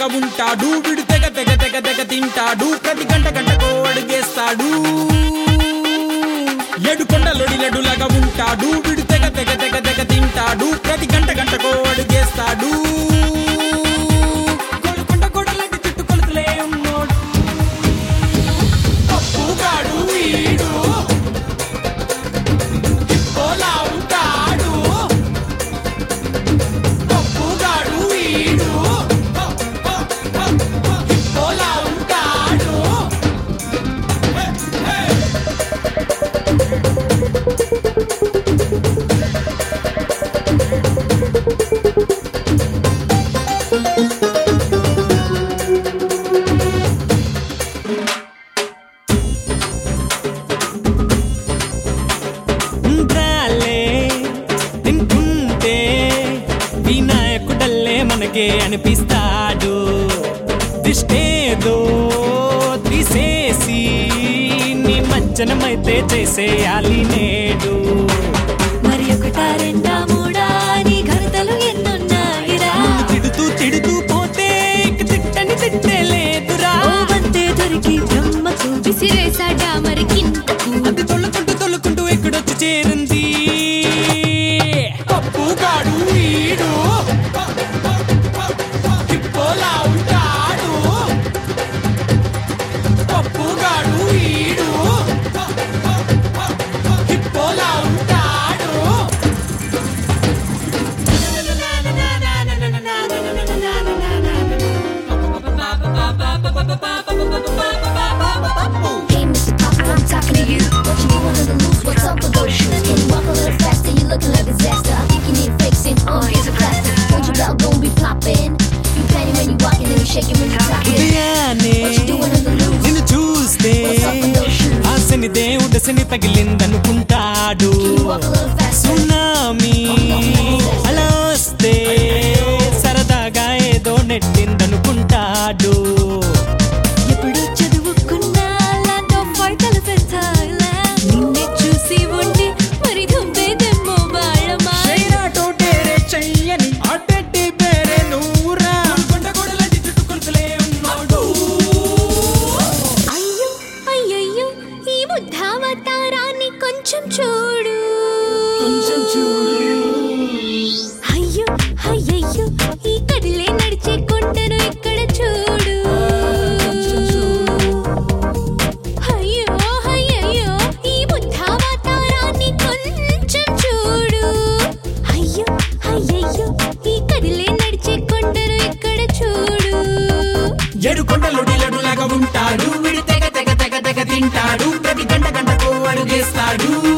లడ్డులాగా ఉంటాడు విడు తెగ తెగ తెగ తెగ తింటాడు ప్రతి గంట గంటకో అడుగేస్తాడు ఏడు కొండలొడి లడ్డులాగా ఉంటాడు విడు తెగ తెగ తెగ తెగ తింటాడు ప్రతి గంట గంటకో అడుగేస్తాడు గోల్కొండ గోడలాంటి చుట్టు కొలుకులే ఉన్నోడు పప్పుగాడు వీడు హిప్పోలా ఉంటాడు పప్పుగాడు వీడు హిప్పోలా ఉంటాడు ఉండ్రాలే తింటుంటే వినాయకుడల్లే మనకే అనిపిస్తాడు దిష్టేదో తీసేసి నీ మజ్జనమైతే చేసేయాలి నేడు మరి ఒకటా రెండా మూడా నీ ఘనతలు ఎన్నున్నాయిరా నిన్ను తిడుతూ తిడుతూ పోతే ఇక తిట్టని తిట్టే లేదురా ఓ వంతే దొరికి బ్రహ్మకు విసిరేసాడా మరి కిందకు అది తొలుకుంటూ తొలుకుంటూ ఎక్కడొచ్చి చేరింది పప్పుగాడు వీడు హిప్పోలా ఉంటాడు పప్పుగాడు వీడు హిప్పోలా ఉంటాడు Hey, Mr. Pop, I'm talking to you. What you doing on the loose? What's up with those shoes? Can you walk a little faster? You looking like a disaster. I'm thinking it fixing. Oh, here's a plaster. Don't you bell gon' be popping? You panty when you walking and you shaking when you talking. ఉదయాన్నే What you doing on the loose? నిన్ను చూస్తే ఆశని దేవుడు శని తగిలిందనుకుంటాడు Can you walk a little faster? Tsunami అలా వస్తే సరదాగా ఏదో నెట్టిందనుకుంటాడు ఎప్పుడు చదువుకున్నా ల్యాండ్ ఆఫ్ వార్తలు పెంచాలా నిన్నే చూసి ఉండి మరి దుబ్బేదేమో బాళమా చైనాటో డేరే చెయ్యని అడ్డెడ్డి బేరే నూరా కొండ గోడలాంటి చుట్టు కొలుకులే ఉన్నాడు అయ్యో అయ్యయ్యో ఈ బుద్ధావతారాన్ని కొంచెం చూడు కొంచెం చూడు అయ్యో అయ్యయ్యో ఈ కదిలే నడిచే కొండను ఇక్కడ చూడు అయ్యో అయ్యయ్యో ఈ బుద్ధావతారాన్ని కొంచెం చూడు అయ్యో అయ్యయ్యో ఈ కదిలే నడిచే కొండను ఇక్కడ చూడు ఏడు కొండలొడి లడ్డులాగా ఉంటాడు విడి తెగ తెగ తెగ తెగ తింటాడు ప్రతి గంట గంటకు అడుగేస్తాడు